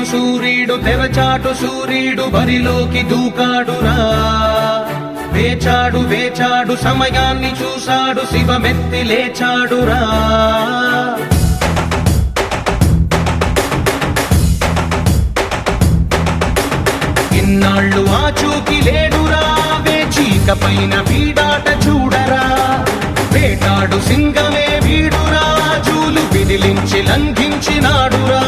సూర్యుడు సూర్యుడు తెరచాటు సూర్యుడు బరిలోకి దూకాడురా వేచాడు వేచాడు సమయాన్ని చూశాడు శివమెత్తి లేచాడురా ఇన్నాళ్ళు ఆచూకి లేడురా వేచీక పైన వీడాట చూడరా వేటాడు సింగమే వీడురా జూలు విదిలించి లంఘించినాడురా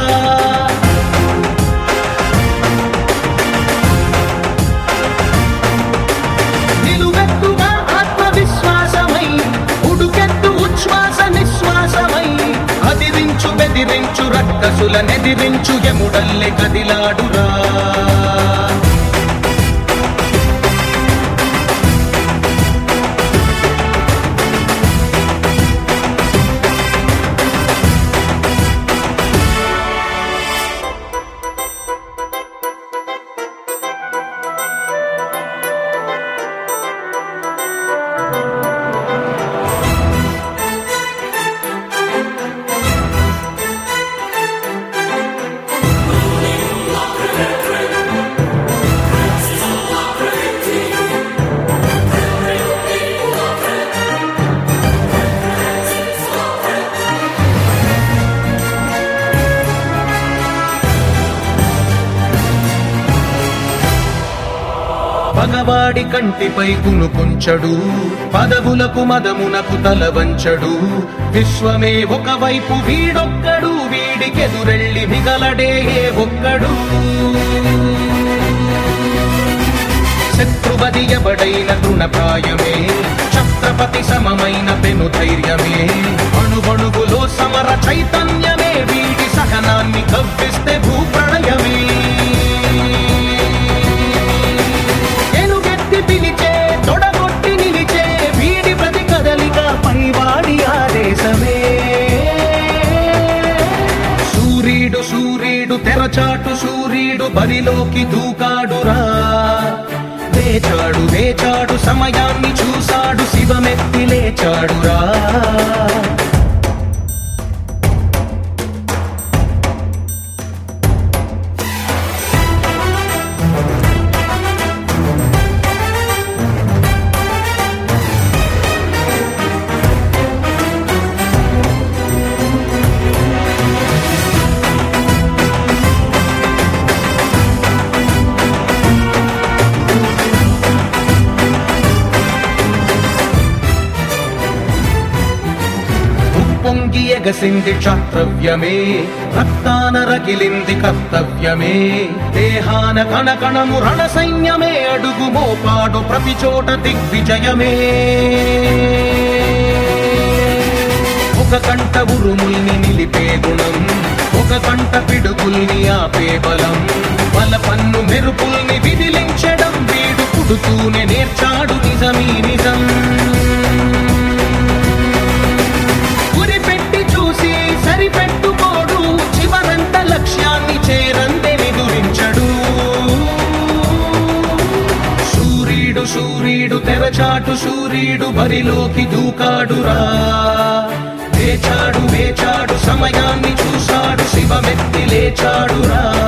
నిలువెత్తుగా ఆత్మవిశ్వాసమై ఉడుకెత్తు ఉచ్ఛ్వాస నిశ్వాసమై అదిరించు బెదిరించు రక్కసుల నెదిరించు ఎముడల్లె కదిలాడురా పగవాడి కంటిపై కునుకుంచడు పదవులకు మదమునకు తల వంచడు విశ్వమే ఒకవైపు వీడొక్కడు వీడికెదురెళ్ళి మిగలడే ఏ ఒక్కడు శత్రువది ఎవడైన తృణప్రాయమే ఛత్రపతి సమమైన పెను ధైర్యమే అణువణుగులో సమర చైతన్యమే వీడి సహనాన్ని కవ్విస్తే భూప్రళయమే ఎలుగెత్తి పిలిచే తొడగొట్టి నిలిచే వీడి ప్రతి కదలిక పైవాడి ఆదేశమే సూర్యుడు సూర్యుడు తెరచాటు సూర్యుడు బరిలోకి దూకాడురా వేచాడు వేచాడు సమయాన్ని చూశాడు శివమెత్తి లేచాడురా ఉప్పొంగి ఎగసింది క్షాత్రవ్యమే రక్తాన రగిలింది కర్తవ్యమే దేహాన కణకణము రణ సైన్యమే అడుగు మోపాడు ప్రతి చోట దిగ్విజయమే ఒక కంట ఉరుముల్ని నిలిపే గుణం ఒక కంట పిడుగుల్ని ఆపే బలం బల పన్ను మెరుపుల్ని విదిలించడం వీడు పుడుతూనే నేర్చాడు నిజమీ నిజం గురి పెట్టి చూసి సరిపెట్టుకోడు చివరంత లక్ష్యాన్ని చేరందే నిదురించడు సూర్యుడు సూర్యుడు తెరచాటు సూర్యుడు బరిలోకి దూకాడురా వేచాడు వేచాడు సమయాన్ని చూశాడు శివమెత్తి లేచాడురా